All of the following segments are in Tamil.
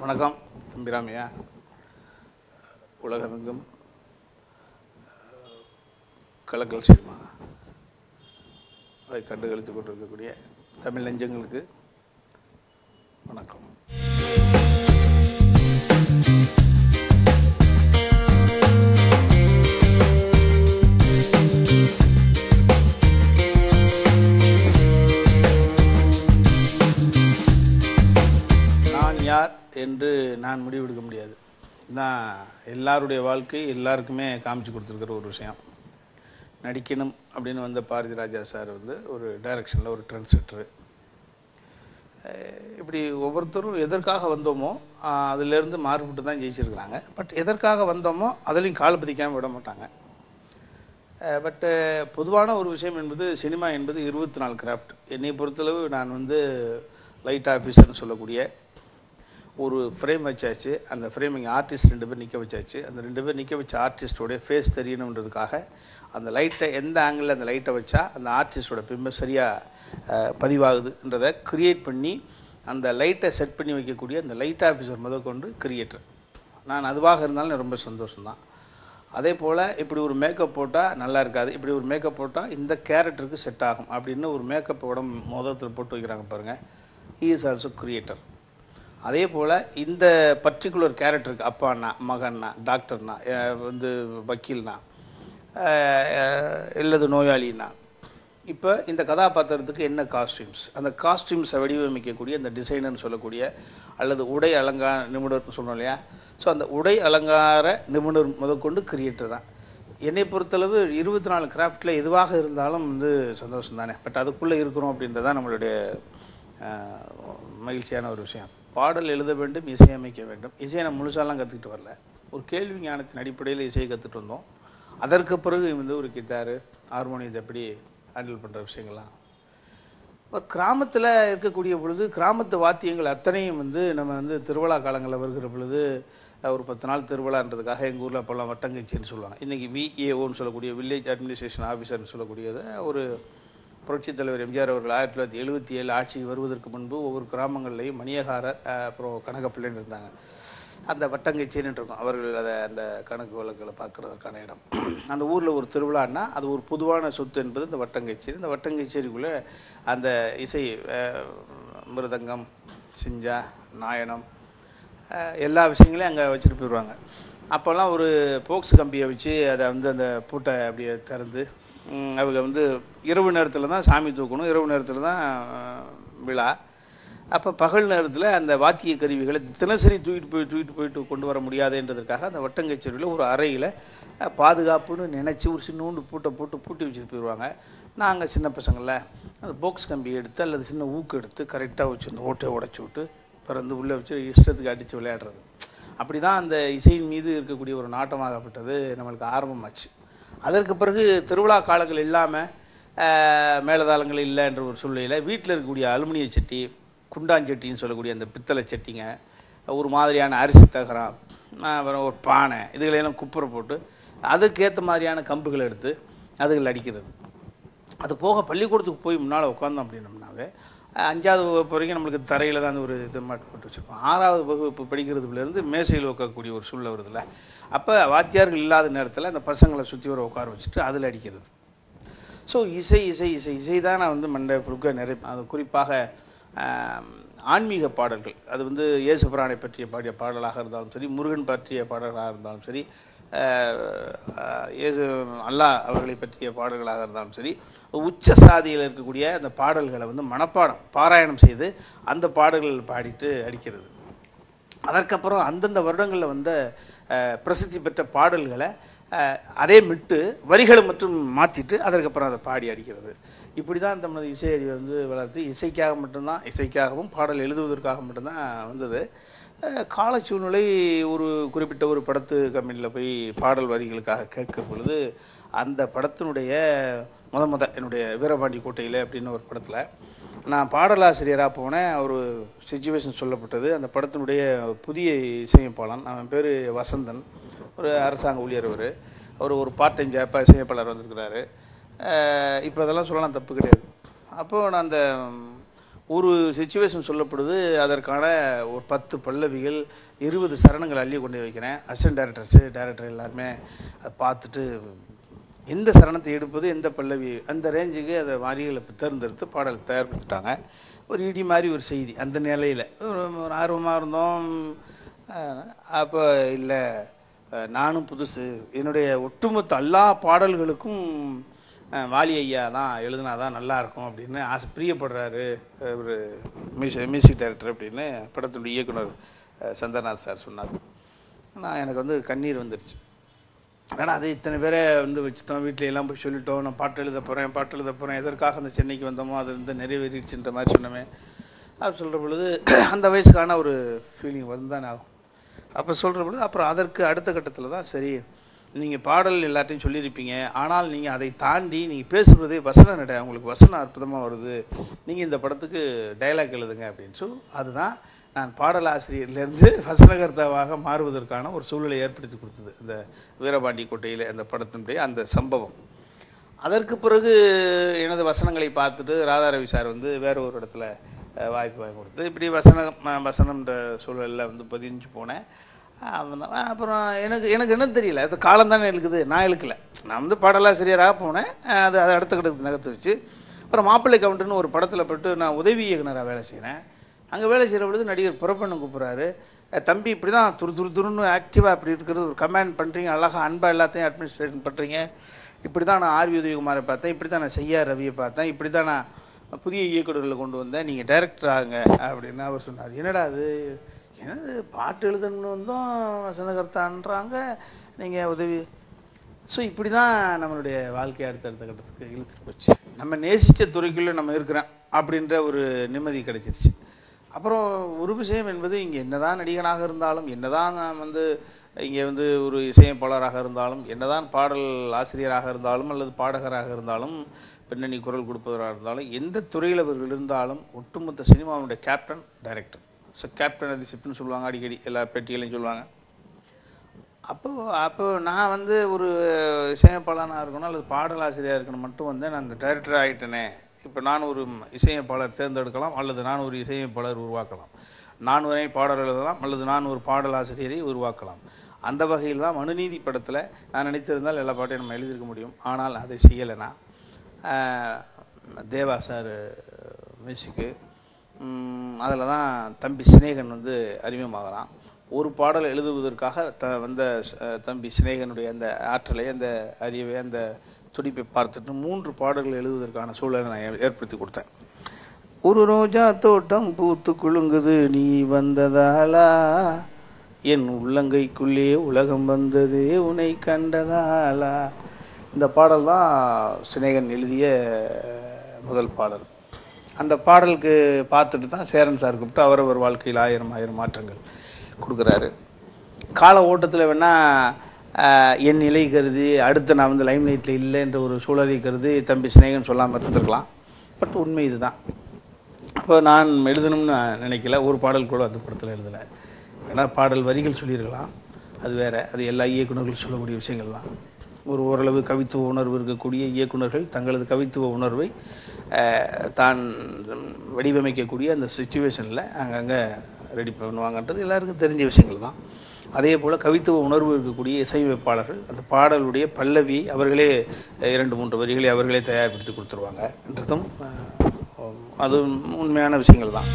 வணக்கம் தம்பிராமையா உலகமெங்கும் கலக்கல் சினிமா அதை கண்டுகளித்து கொண்டிருக்கக்கூடிய தமிழ் நெஞ்சங்களுக்கு வணக்கம் நான் யார் என்று நான் முடிவெடுக்க முடியாது தான் எல்லாருடைய வாழ்க்கை எல்லாருக்குமே காமிச்சு கொடுத்துருக்கிற ஒரு விஷயம் நடிக்கணும் அப்படின்னு வந்த பாரதி ராஜா சார் வந்து ஒரு டைரக்ஷனில் ஒரு ட்ரெண்ட் செட்டரு இப்படி ஒவ்வொருத்தரும் எதற்காக வந்தோமோ ஆஹ் அதிலிருந்து மாறுபட்டு தான் ஜெயிச்சிருக்கிறாங்க பட் எதற்காக வந்தோமோ அதுலேயும் கால் பதிக்காமல் விட மாட்டாங்க பட்டு பொதுவான ஒரு விஷயம் என்பது சினிமா என்பது இருபத்தி நாலு கிராஃப்ட் என்னை பொறுத்தளவு நான் வந்து லைட் ஆஃபீஸர்னு சொல்லக்கூடிய ஒரு ஃப்ரேம் வச்சாச்சு அந்த ஃப்ரேம் இங்கே ஆர்டிஸ்ட் ரெண்டு பேர் நிற்க வச்சாச்சு அந்த ரெண்டு பேர் நிற்க வச்ச ஆர்டிஸ்டோடைய ஃபேஸ் தெரியணுன்றதுக்காக அந்த லைட்டை எந்த ஆங்கிளில் அந்த லைட்டை வச்சா அந்த ஆர்டிஸ்டோட பிம்பம் சரியாக பதிவாகுதுன்றதை க்ரியேட் பண்ணி அந்த லைட்டை செட் பண்ணி வைக்கக்கூடிய அந்த லைட் ஆஃபீஸர் முதற்கொண்டு கிரியேட்டர் நான் அதுவாக இருந்தாலும் எனக்கு ரொம்ப சந்தோஷம்தான் அதே போல் இப்படி ஒரு மேக்கப் போட்டால் நல்லா இருக்காது இப்படி ஒரு மேக்கப் போட்டால் இந்த கேரக்டருக்கு செட் ஆகும் அப்படின்னு ஒரு மேக்கப் உடம்பு முதலத்தில் போட்டு வைக்கிறாங்க பாருங்கள் இஸ் ஆல்சோ கிரியேட்டர் அதே போல் இந்த பர்டிகுலர் கேரக்டருக்கு அப்பாண்ணா மகன்னா டாக்டர்னா அஹ் வந்து வக்கீல்னா அஹ் இல்லது நோயாளின்னா இப்போ இந்த கதாபாத்திரத்துக்கு என்ன காஸ்டியூம்ஸ் அந்த காஸ்டியூம்ஸை வடிவமைக்கக்கூடிய அந்த டிசைனர்னு சொல்லக்கூடிய அல்லது உடை அலங்கார நிபுணர்னு சொல்கிறோம் இல்லையா ஸோ அந்த உடை அலங்கார நிபுணர் முதற்கொண்டு கிரியேட்டர் தான் என்னை பொறுத்தளவு இருபத்தி நாலு கிராஃப்டில் எதுவாக இருந்தாலும் வந்து சந்தோஷம் தானே பட் அதுக்குள்ளே இருக்கிறோம் அப்படின்றது தான் நம்மளுடைய அஹ், மகிழ்ச்சியான ஒரு விஷயம் பாடல் எழுத வேண்டும் இசையமைக்க வேண்டும் இசையை நான் முழுசாலாம் கற்றுக்கிட்டு வரல ஒரு கேள்வி ஞானத்தின் அடிப்படையில் இசையை கற்றுட்டு வந்தோம் அதற்கு பிறகு வந்து ஒரு கித்தாரு ஹார்மோனியத்தை எப்படி ஹேண்டில் பண்ணுற விஷயங்கள்லாம் ஒரு கிராமத்தில் இருக்கக்கூடிய பொழுது கிராமத்து வாத்தியங்கள் அத்தனையும் வந்து நம்ம வந்து திருவிழா காலங்களில் வருகிற பொழுது அஹ், ஒரு பத்து நாள் திருவிழான்றதுக்காக எங்கள் ஊரில் அப்போல்லாம் வட்டங்கச்சின்னு சொல்லுவாங்க இன்றைக்கி விஏஓன்னு சொல்லக்கூடிய வில்லேஜ் அட்மினிஸ்ட்ரேஷன் ஆஃபீஸர்னு சொல்லக்கூடியதை ஒரு புரட்சித் தலைவர் எம்ஜிஆர் அவர்கள் ஆயிரத்தி தொள்ளாயிரத்தி எழுபத்தி ஏழு ஆட்சிக்கு வருவதற்கு முன்பு ஒவ்வொரு கிராமங்கள்லையும் மணியகாரர் அஹ், அப்புறம் கனகப்பிள்ளைன்னு இருந்தாங்க அந்த வட்டங்கச்சின்னு இருக்கும் அவர்கள் அதை அந்த கணக்கு வழக்குகளை பார்க்குறதுக்கான இடம் அந்த ஊரில் ஒரு திருவிழான்னா அது ஒரு பொதுவான சொத்து என்பது இந்த வட்டங்கச்சேரி இந்த வட்டங்கச்சேரிக்குள்ளே அந்த இசை அஹ், மிருதங்கம் சிஞ்சா நாயனம் அஹ், எல்லா விஷயங்களையும் அங்கே வச்சுட்டு போயிடுவாங்க அப்போல்லாம் ஒரு போக்ஸ் கம்பியை வச்சு அதை வந்து அந்த பூட்டை அப்படியே திறந்து ம், அவங்க வந்து இரவு நேரத்தில் தான் சாமி தூக்கணும் இரவு நேரத்தில் தான் அஹ், விழா அப்போ பகல் நேரத்தில் அந்த வாத்திய கருவிகளை தினசரி தூக்கிட்டு போய் தூக்கிட்டு போயிட்டு கொண்டு வர முடியாதுன்றதுக்காக அந்த வட்டங்கச்சேரியில் ஒரு அறையில் அஹ், பாதுகாப்புன்னு நினச்சி ஒரு சின்னூண்டு பூட்டை போட்டு பூட்டி வச்சுட்டு போயிடுவாங்க நாங்கள் சின்ன பசங்களில் அந்த போக்ஸ் கம்பி எடுத்து அல்லது சின்ன ஊக்கு எடுத்து கரெக்டாக வச்சு அந்த ஓட்டையை உடச்சி விட்டு பிறந்து உள்ளே வச்சு இஷ்டத்துக்கு அடித்து விளையாடுறது அப்படி தான் அந்த இசையின் மீது இருக்கக்கூடிய ஒரு நாட்டமாகப்பட்டது நம்மளுக்கு ஆரம்பமாச்சு அதற்கு பிறகு திருவிழா காலங்கள் இல்லாமல் மேலதாளங்கள் இல்லை என்ற ஒரு சூழ்நிலையில் வீட்டில் இருக்கக்கூடிய அலுமினிய சட்டி குண்டாஞ்சட்டின்னு சொல்லக்கூடிய அந்த பித்தளை சட்டிங்க ஒரு மாதிரியான அரிசி தகரம் அப்புறம் ஒரு பானை இதுகளையெல்லாம் குப்புற போட்டு அதுக்கேற்ற மாதிரியான கம்புகளை எடுத்து அதுகள் அடிக்கிறது அது போக பள்ளிக்கூடத்துக்கு போய் முன்னால் உட்காந்தோம் அப்படின்னம்னாவே அஹ், அஞ்சாவது வகுப்பு வரைக்கும் நம்மளுக்கு தரையில் தான் அந்த ஒரு இது மாட்டு போட்டு வச்சுருப்போம் ஆறாவது வகுப்பு படிக்கிறதுலேருந்து மேசையில் உட்காரக்கூடிய ஒரு சூழ்நிலை வருதுல்ல அப்போ வாத்தியார்கள் இல்லாத நேரத்தில் அந்த பசங்களை சுற்றி வர உட்கார வச்சுட்டு அதில் அடிக்கிறது ஸோ இசை இசை இசை இசை தான் நான் வந்து மண்டை புழுக்க நிறைய அது குறிப்பாக ஆம், ஆன்மீக பாடல்கள் அது வந்து இயேசு பிரானை பற்றிய பாடிய பாடலாக இருந்தாலும் சரி முருகன் பற்றிய பாடல்களாக இருந்தாலும் சரி அஹ், அஹ், இயேசு அல்லாஹ் அவர்களை பற்றிய பாடல்களாக இருந்தாலும் சரி உச்ச சாதியில் இருக்கக்கூடிய அந்த பாடல்களை வந்து மனப்பாடம் பாராயணம் செய்து அந்த பாடல்கள் பாடிட்டு அடிக்கிறது அதற்கப்புறம் அந்தந்த வருடங்களில் வந்த அஹ், பிரசித்தி பெற்ற பாடல்களை அஹ், அதே மிட்டு வரிகளை மட்டும் மாற்றிட்டு அதற்கப்புறம் அதை பாடி அடிக்கிறது இப்படி தான் தமது இசை அறிவை வந்து வளர்த்து இசைக்காக மட்டும்தான் இசைக்காகவும் பாடல் எழுதுவதற்காக மட்டும்தான் வந்தது அஹ், கால சூழ்நிலை ஒரு குறிப்பிட்ட ஒரு படத்து கம்பெனியில் போய் பாடல் வரிகளுக்காக கேட்கும் பொழுது அந்த படத்தினுடைய முத முத என்னுடைய வீரபாண்டி கோட்டையில் அப்படின்னு ஒரு படத்தில் நான் பாடலாசிரியராக போனேன் ஒரு சுச்சுவேஷன் சொல்லப்பட்டது அந்த படத்தினுடைய புதிய இசையமைப்பாளன் அவன் பேர் வசந்தன் ஒரு அரசாங்க ஊழியர் அவர் அவர் ஒரு பார்ட் டைம் ஜாப்பாக இசையமைப்பாளர் வந்திருக்கிறாரு இப்போ அதெல்லாம் சொல்லலாம் தப்பு கிடையாது அப்போது நான் அந்த ஒரு சுச்சுவேஷன் சொல்லப்படுது அதற்கான ஒரு பத்து பல்லவிகள் இருபது சரணங்கள் அள்ளி கொண்டு வைக்கிறேன் அசிஸ்டன்ட் டேரக்டர்ஸு டேரக்டர் எல்லாருமே அதை பார்த்துட்டு எந்த சரணத்தை எடுப்பது எந்த பல்லவி அந்த ரேஞ்சுக்கு அதை வாரிகளை தேர்ந்தெடுத்து பாடல் தயார்படுத்திட்டாங்க ஒரு இடி மாதிரி ஒரு செய்தி அந்த நிலையில் ஒரு ஆர்வமாக இருந்தோம் அப்போ இல்லை நானும் புதுசு என்னுடைய ஒட்டுமொத்த எல்லா பாடல்களுக்கும் அஹ், வாலி ஐயா தான் எழுதுனா தான் நல்லாயிருக்கும் அப்படின்னு ஆசை பிரியப்படுறாரு ஒரு மியூசிக் மியூசிக் டைரக்டர் அப்படின்னு படத்துடைய இயக்குனர் அஹ், சந்திரநாத் சார் சொன்னார் நான் எனக்கு வந்து கண்ணீர் வந்துருச்சு ஏன்னா அது இத்தனை பேரை வந்து வச்சுட்டோம் வீட்டில எல்லாம் போய் சொல்லிட்டோம் நான் பாட்டு எழுத போகிறேன் பாட்டு எழுத போகிறேன் எதற்காக அந்த சென்னைக்கு வந்தோமோ அது வந்து நிறைவேறிடுச்சுன்ற மாதிரி சொன்னமே அப்படி சொல்கிற பொழுது அந்த வயசுக்கான ஒரு ஃபீலிங் வந்து தானே ஆகும் அப்போ சொல்கிற பொழுது அப்புறம் அதற்கு அடுத்த கட்டத்தில் தான் சரி நீங்கள் பாடல் எல்லாத்தையும் சொல்லியிருப்பீங்க ஆனால் நீங்கள் அதை தாண்டி நீங்கள் பேசுகிறதே வசன நடை உங்களுக்கு வசனம் அற்புதமாக வருது நீங்கள் இந்த படத்துக்கு டைலாக் எழுதுங்க அப்படின்னு சொல்லி அதுதான் நான் பாடலாசிரியர்லேருந்து வசனகர்த்தாவாக மாறுவதற்கான ஒரு சூழலை ஏற்படுத்தி கொடுத்தது இந்த வீரபாண்டி கோட்டையில் அந்த படத்தினுடைய அந்த சம்பவம் அதற்கு பிறகு எனது வசனங்களை பார்த்துட்டு ராதாரவி சார் வந்து வேற ஒரு இடத்துல அஹ், வாய்ப்பு வாங்கி கொடுத்து இப்படி வசனம் ம- வசனம்ன்ற சூழலில் வந்து பதிஞ்சு போனேன் அவன் தான் அப்புறம் எனக்கு எனக்கு என்ன தெரியல அது காலம் தானே இழுக்குது நான் இழுக்கல நான் வந்து பாடலாசிரியராக போனேன் அஹ், அது அதை அடுத்த கட்டத்துக்கு நகர்த்து வச்சு அப்புறம் மாப்பிள்ளை கவுண்டர்னு ஒரு படத்தில் போட்டு நான் உதவி இயக்குனராக வேலை செய்கிறேன் அங்கே வேலை செய்கிற பொழுது நடிகர் புறப்பண்ணு கூப்பிட்றாரு தம்பி இப்படி தான் துரு துரு துருன்னு ஆக்டிவாக இப்படி இருக்கிறது ஒரு கமெண்ட் பண்ணுறீங்க அழகாக அன்பாக எல்லாத்தையும் அட்மினிஸ்ட்ரேஷன் பண்ணுறீங்க இப்படி தான் நான் ஆர்வி உதயகுமாரை பார்த்தேன் இப்படி தான் நான் செய்யார் ரவியை பார்த்தேன் இப்படி தான் நான் புதிய இயக்குநர்களை கொண்டு வந்தேன் நீங்கள் டைரக்டர் ஆகுங்க அப்படின்னு அவர் சொன்னார் என்னடா அது என்னது பாட்டு எழுதணும்னு வந்தோம் வசனகர்த்தான்றாங்க நீங்கள் உதவி ஸோ இப்படி தான் நம்மளுடைய வாழ்க்கை அடுத்தடுத்த கட்டத்துக்கு இழுத்துட்டு போச்சு நம்ம நேசித்த துறைக்குள்ளே நம்ம இருக்கிறோம் அப்படின்ற ஒரு நிம்மதி கிடைச்சிருச்சு அப்புறம் ஒரு விஷயம் என்பது இங்கே என்னதான் நடிகனாக இருந்தாலும் என்னதான் நான் வந்து இங்கே வந்து ஒரு இசையமைப்பாளராக இருந்தாலும் என்னதான் பாடல் ஆசிரியராக இருந்தாலும் அல்லது பாடகராக இருந்தாலும் பின்னணி குரல் கொடுப்பவராக இருந்தாலும் எந்த துறையில் அவர்கள் இருந்தாலும் ஒட்டுமொத்த சினிமாவுடைய கேப்டன் டைரக்டர் ஸோ கேப்டன் அது சிப்னு சொல்லுவாங்க அடிக்கடி எல்லா பெட்டிகளையும் சொல்லுவாங்க அப்போ அப்போ நான் வந்து ஒரு இசையமைப்பாளனாக இருக்கணும் அல்லது பாடலாசிரியராக இருக்கணும் மட்டும் வந்து நான் அந்த டைரக்டர் ஆகிட்டேனே இப்போ நான் ஒரு இசையமைப்பாளர் தேர்ந்தெடுக்கலாம் அல்லது நான் ஒரு இசையமைப்பாளர் உருவாக்கலாம் நான் ஒரு பாடல் எழுதலாம் அல்லது நான் ஒரு பாடலாசிரியரை உருவாக்கலாம் அந்த வகையில் தான் மனுநீதி படத்தில் நான் நினைத்திருந்தால் எல்லா பாட்டையும் நம்ம எழுதியிருக்க முடியும் ஆனால் அதை செய்யலை நான் ஆஹ், தேவா சார் மியூசிக்கு அதில் தான் தம்பி சிநேகன் வந்து அறிமுகமாகறான் ஒரு பாடல் எழுதுவதற்காக த வந்த அஹ், தம்பி சிநேகனுடைய அந்த ஆற்றலை அந்த அறிவை அந்த துடிப்பை பார்த்துட்டு மூன்று பாடல்கள் எழுதுவதற்கான சூழலை நான் ஏ- ஏற்படுத்தி கொடுத்தேன் ஒரு ரோஜா தோட்டம் பூத்து குலுங்குது நீ வந்ததாலா என் உள்ளங்கைக்குள்ளே உலகம் வந்தது உன்னை கண்டதாலா இந்த பாடல் தான் சிநேகன் எழுதிய முதல் பாடல் அந்த பாடலுக்கு பார்த்துட்டு தான் சேரன் சார் கூப்பிட்டு அவரவர் வாழ்க்கையில் ஆயிரம் ஆயிரம் மாற்றங்கள் கொடுக்குறாரு கால ஓட்டத்தில் வேணால் என் நிலை கருதி அடுத்து நான் வந்து லைம் லைட்டில் இல்லைன்ற ஒரு சூழலை கருதி தம்பி சிநேகன் சொல்லாமல் இருந்திருக்கலாம் பட் உண்மை இதுதான் அப்போ நான் எழுதணும்னு நான் நினைக்கல ஒரு பாடல் கூட அந்த படத்தில் எழுதலை ஏன்னா பாடல் வரிகள் சொல்லியிருக்கலாம் அது வேற அது எல்லா இயக்குனர்களும் சொல்லக்கூடிய விஷயங்கள் தான் ஒரு ஓரளவு கவித்துவ உணர்வு இருக்கக்கூடிய இயக்குனர்கள் தங்களது கவித்துவ உணர்வை அஹ், தான் வடிவமைக்கக்கூடிய அந்த சுச்சுவேஷனில் அங்கங்கே ரெடி பண்ணுவாங்கன்றது எல்லாருக்கும் தெரிஞ்ச விஷயங்கள் தான் அதே போல் கவித்துவ உணர்வு இருக்கக்கூடிய இசையமைப்பாளர்கள் அந்த பாடலுடைய பல்லவி அவர்களே அஹ், இரண்டு மூன்று வரிகளை அவர்களே தயார்படுத்தி கொடுத்துருவாங்க என்றதும் அஹ், அது உண்மையான விஷயங்கள் தான்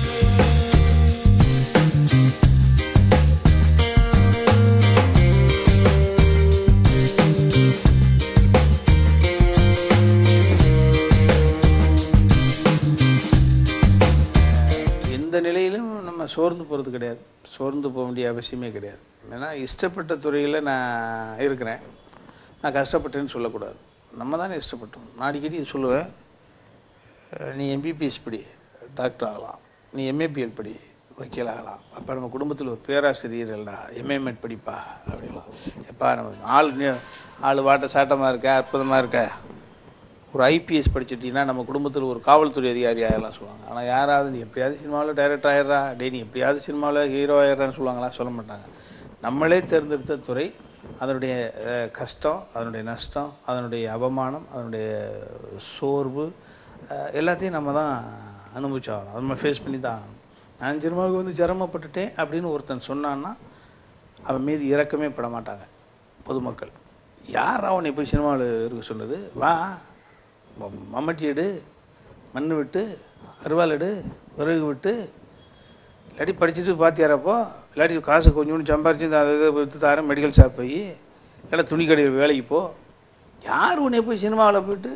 எந்த நிலையிலும் நம்ம சோர்ந்து போகிறது கிடையாது சோர்ந்து போக வேண்டிய அவசியமே கிடையாது ஏன்னா இஷ்டப்பட்ட துறையில் நான் இருக்கிறேன் நான் கஷ்டப்பட்டேன்னு சொல்லக்கூடாது நம்ம தானே இஷ்டப்பட்டோம் நான் அடிக்கடி இது சொல்லுவேன் அஹ் நீ எம்பிபிஎஸ் படி டாக்டர் ஆகலாம் நீ எம்ஏபிஎல் படி வக்கீல் ஆகலாம் அப்போ நம்ம குடும்பத்தில் ஒரு பேராசிரியர் இல்லைடா எம்ஏமெட் படிப்பா அப்படின்லாம் எப்பா நம்ம ஆள் நி- ஆள் வாட்ட சாட்டமாக இருக்க அற்புதமாக இருக்க ஒரு ஐபிஎஸ் படிச்சிட்டிங்கன்னா நம்ம குடும்பத்தில் ஒரு காவல்துறை அதிகாரி ஆகிடலாம் சொல்லுவாங்க ஆனால் யாராவது நீ எப்படியாவது சினிமாவில் டைரக்டர் ஆயிடுறா டே நீ எப்படியாவது சினிமாவில் ஹீரோ ஆயிடுறான்னு சொல்லுவாங்களா சொல்ல மாட்டாங்க நம்மளே தேர்ந்தெடுத்த துறை அதனுடைய அஹ், கஷ்டம் அதனுடைய நஷ்டம் அதனுடைய அவமானம் அதனுடைய சோர்வு அஹ், எல்லாத்தையும் நம்ம தான் அனுபவிச்சாகணும் அது மாதிரி ஃபேஸ் பண்ணி தான் ஆகணும் நான் சினிமாவுக்கு வந்து சிரமப்பட்டுட்டேன் அப்படின்னு ஒருத்தன் சொன்னான்னா அவன் மீது இறக்கமே பட மாட்டாங்க பொதுமக்கள் யார் அவனை போய் சினிமாவில் இருக்க சொன்னது வா ம- மம்மட்டி எடு மண் விட்டு அருவாள் எடு விறகு விட்டு இல்லாட்டி படிச்சுட்டு பார்த்தியாரப்போ இல்லாட்டி காசு கொஞ்சோண்டு சம்பாரிச்சு இந்த அதை இதை விற்று தாரேன் மெடிக்கல் ஷாப் போய் இல்லை துணி கடையில் வேலைக்கு போ யார் உன்னை போய் சினிமாவில் போயிட்டு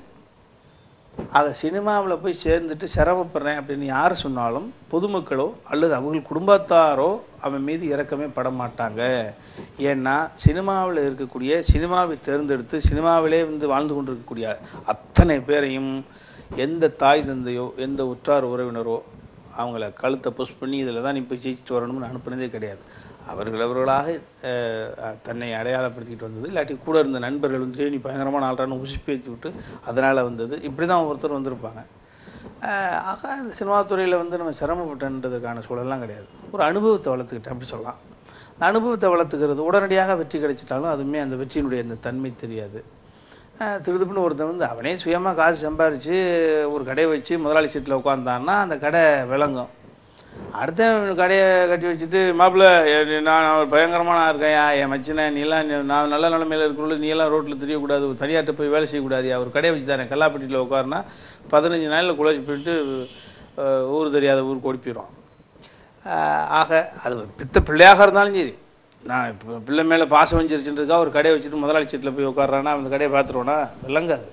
ஆக சினிமாவில் போய் சேர்ந்துட்டு சிரமப்படுறேன் அப்படின்னு யார் சொன்னாலும் பொதுமக்களோ அல்லது அவர்கள் குடும்பத்தாரோ அவன் மீது இறக்கமே பட மாட்டாங்க ஏன்னா சினிமாவில் இருக்கக்கூடிய சினிமாவை தேர்ந்தெடுத்து சினிமாவிலே வந்து வாழ்ந்து கொண்டிருக்கக்கூடிய அத்தனை பேரையும் எந்த தாய் தந்தையோ எந்த உற்றார் உறவினரோ அவங்கள கழுத்தை புஷ் பண்ணி இதில் தான் நீ போய் ஜெயிச்சுட்டு வரணும்னு அனுப்புனதே கிடையாது அவர்கள் அவர்களாக அஹ், தன்னை அடையாளப்படுத்திக்கிட்டு வந்தது இல்லாட்டி கூட இருந்த நண்பர்கள் வந்து "ஏய், நீ பயங்கரமான ஆள்றான்னு உசுப்பேற்றி விட்டு அதனால் வந்தது இப்படி தான் ஒருத்தர் வந்திருப்பாங்க அஹ், ஆக இந்த சினிமா துறையில் வந்து நம்ம சிரமப்பட்டன்றதுக்கான சூழல்லாம் கிடையாது ஒரு அனுபவத்தை வளர்த்துக்கிட்டேன் அப்படி சொல்லலாம் அந்த அனுபவத்தை வளர்த்துக்கிறது உடனடியாக வெற்றி கிடைச்சிட்டாலும் அதுவுமே அந்த வெற்றியினுடைய அந்த தன்மை தெரியாது அஹ், திருதுப்புன்னு ஒருத்தன் வந்து அவனே சுயமாக காசு சம்பாரித்து ஒரு கடையை வச்சு முதலாளி சீட்டில் உட்காந்தான்னா அந்த கடை விளங்கும் அடுத்த கடையை கட்டி வச்சுட்டு மாப்பிள்ள நான் ஒரு பயங்கரமான இருக்கேன்யா என் மச்சினை நீலாம் நீ- நான் நல்ல நிலைமையில் இருக்கிற நீ எல்லாம் ரோட்டில் தெரியக்கூடாது தனியார்ட்ட போய் வேலை செய்யக்கூடாது அவர் கடையை வச்சு தரேன் கல்லாப்பட்டியில் உட்காருனா பதினஞ்சு நாளில் குழச்சி போயிட்டு அஹ், ஊர் தெரியாத ஊருக்கு ஓடி போயிடும் ஆஹ் ஆக அது பித்த பிள்ளையாக இருந்தாலும் சரி நான் இப்போ பிள்ளை மேலே பாசம் வஞ்சிருச்சுன்றதுக்காக ஒரு கடையை வச்சுட்டு முதலாளி சீட்டில் போய் உட்காடுறான்னா அந்த கடையை பார்த்துருவோன்னா விளங்காது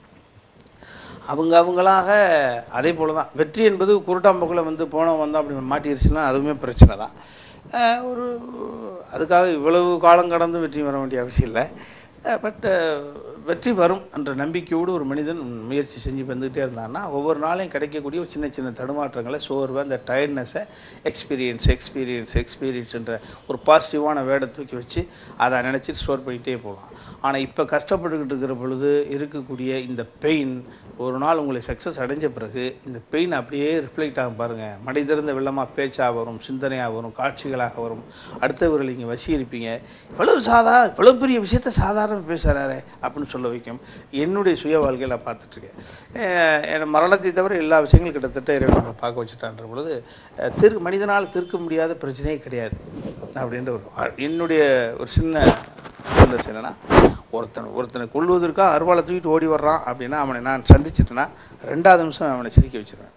அவங்க அவங்களாக அதே போல தான் வெற்றி என்பது குருட்டாம்பக்குள்ள வந்து போனோம் வந்தோம் அப்படி மாட்டிருச்சுன்னா அதுவுமே பிரச்சனை தான் ஆஹ் ஒரு அதுக்காக இவ்வளவு காலம் கடந்து வெற்றி வர வேண்டிய அவசியம் இல்லை பட் வெற்றி வரும் என்ற நம்பிக்கையோடு ஒரு மனிதன் முயற்சி செஞ்சு வந்துக்கிட்டே இருந்தான்னா ஒவ்வொரு நாளையும் கிடைக்கக்கூடிய ஒரு சின்ன சின்ன தடுமாற்றங்களை சோர்வை அந்த டயர்ட்னஸை எக்ஸ்பீரியன்ஸ் எக்ஸ்பீரியன்ஸ் எக்ஸ்பீரியன்ஸ்ன்ற ஒரு பாசிட்டிவான வேர்டை தூக்கி வச்சு அதை நினச்சிட்டு ஸ்டோர் பண்ணிகிட்டே போகலாம் ஆனால் இப்போ கஷ்டப்பட்டுக்கிட்டு இருக்கிற பொழுது இருக்கக்கூடிய இந்த பெயின் ஒரு நாள் உங்களை சக்ஸஸ் அடைஞ்ச பிறகு இந்த பெயின் அப்படியே ரிஃப்ளெக்ட் ஆகும் பாருங்கள் மடை திறந்த வெள்ளமாக பேச்சாக வரும் சிந்தனையாக வரும் காட்சிகளாக வரும் அடுத்தவர்கள் இங்கே வசீகரிப்பீங்க இவ்வளவு சாதா இவ்வளவு பெரிய விஷயத்த சாதாரண பேசுகிறாரே அப்படின்னு சொல்ல வைக்கும் என்னுடைய சுய வாழ்க்கையில் நான் பார்த்துட்ருக்கேன் என் மரணத்தை தவிர எல்லா விஷயங்களும் கிட்டத்தட்ட இறைவனை பார்க்க வச்சுட்டான்ற பொழுது அஹ், திரு மனிதனால் தீர்க்க முடியாத பிரச்சனையே கிடையாது அப்படின்ற ஒரு அ- என்னுடைய ஒரு சின்ன சொல்லுறது என்னன்னா ஒருத்தன் ஒருத்தனை கொள்வதற்காக அருவாளை தூக்கிட்டு ஓடி வர்றான் அப்படின்னா அவனை நான் சந்திச்சிட்டேன்னா ரெண்டாவது நிமிஷம் அவனை சிரிக்க வச்சிருவேன்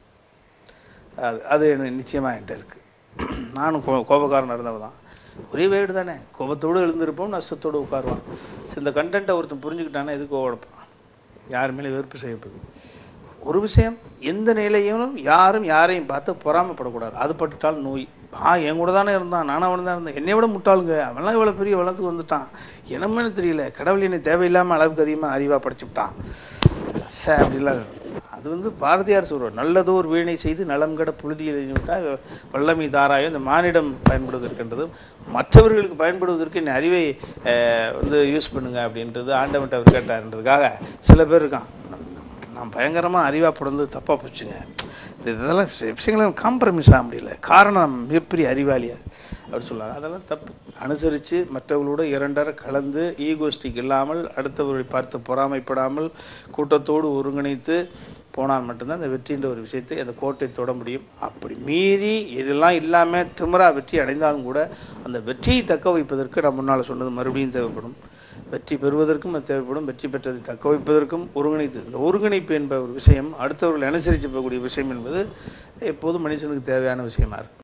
அது அது எனக்கு நிச்சயமாக என்கிட்ட இருக்குது நானும் கோ கோபக்காரன் இருந்தவ தான் ஒரே வேடு தானே கோபத்தோடு எழுந்திருப்போம் நஷ்டத்தோடு உட்காருவான் சரி, இந்த கண்டென்ட்டை ஒருத்தன் புரிஞ்சுக்கிட்டானா எதுக்கு ஓடப்பான் யார் மேலே வெறுப்பு செய்யப்படுது ஒரு விஷயம் எந்த நிலையிலும் யாரும் யாரையும் பார்த்து பொறாமைப்படக்கூடாது அது பட்டுட்டால் நோய் ஆ என் கூட தானே இருந்தான் நானும் அவன் தான் இருந்தேன் என்னை விட முட்டாளுங்க அவன்லாம் இவ்வளோ பெரிய வளர்த்துக்கு வந்துட்டான் என்னமேனு தெரியல கடவுள் என்னை தேவையில்லாமல் அளவுக்கு அதிகமாக அறிவாக படிச்சுவிட்டான் சே அப்படிலாம் அது வந்து பாரதியார் சொல்கிறார் நல்லதோர் வீணை செய்து நலம் கட புழுதியில் விட்டால் வல்லமை தாராயம் இந்த மானிடம் பயன்படுவதற்கின்றது மற்றவர்களுக்கு பயன்படுவதற்கு இந்த அறிவை அஹ், வந்து யூஸ் பண்ணுங்க அப்படின்றது ஆண்டவன்ட்ட அவர் கேட்டார்ன்றதுக்காக சில பேர் இருக்கான் நான் பயங்கரமாக அறிவாக பிறந்து தப்பாக போச்சுங்க இது இதெல்லாம் விஷ- விஷயங்களை காம்ப்ரமைஸ் ஆக முடியல காரணம் மிகப்பெரிய அறிவாளியா அப்படி சொல்லுவாங்க அதெல்லாம் தப்பு அனுசரித்து மற்றவர்களோட இரண்டரை கலந்து ஈகோஸ்டிக் இல்லாமல் அடுத்தவர்களை பார்த்து பொறாமைப்படாமல் கூட்டத்தோடு ஒருங்கிணைத்து போனால் மட்டும்தான் அந்த வெற்றின்ற ஒரு விஷயத்தை அந்த கோட்டை தொட முடியும் அப்படி மீறி இதெல்லாம் இல்லாமல் திமிரா வெற்றி அடைந்தாலும் கூட அந்த வெற்றியை தக்க வைப்பதற்கு நான் முன்னால் சொன்னது மறுபடியும் தேவைப்படும் வெற்றி பெறுவதற்கும் அது தேவைப்படும் வெற்றி பெற்றதை தக்க வைப்பதற்கும் ஒருங்கிணைத்து இந்த ஒருங்கிணைப்பு என்ப ஒரு விஷயம் அடுத்தவர்கள் அனுசரித்து போகக்கூடிய விஷயம் என்பது எப்போதும் மனுஷனுக்கு தேவையான விஷயமா இருக்கு